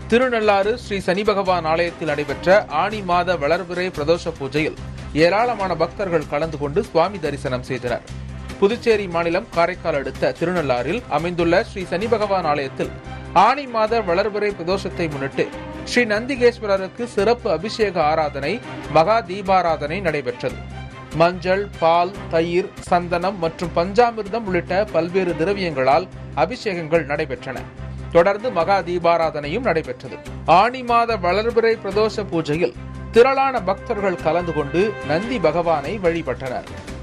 திருநள்ளாறு ஸ்ரீ சனி பகவான் ஆலயத்தில் நடைபெற்ற ஆனி மாத வளர்பிறை பிரதோஷ பூஜையில் ஏராளமான பக்தர்கள் கலந்து கொண்டு சுவாமி தரிசனம் செய்தனர் புதுச்சேரி மாநிலம் காரைக்கால் அடுத்த திருநள்ளாறில் அமைந்துள்ள ஸ்ரீ சனி பகவான் ஆலயத்தில் ஆனி மாத வளர்பிறை பிரதோஷத்தை முன்னிட்டு ஸ்ரீ நந்திகேஸ்வரருக்கு சிறப்பு அபிஷேக ஆராதனை மகா தீபாராதனை நடைபெற்றது மஞ்சள் பால் தயிர் சந்தனம் மற்றும் பஞ்சாமிர்தம் உள்ளிட்ட பல்வேறு திரவியங்களால் அபிஷேகங்கள் நடைபெற்றன தொடர்ந்து மகா தீபாராதனையும் நடைபெற்றது ஆனி மாத வளர்பிறை பிரதோஷ பூஜையில் திரளான பக்தர்கள் கலந்து கொண்டு நந்தி பகவானை வழிபட்டனர்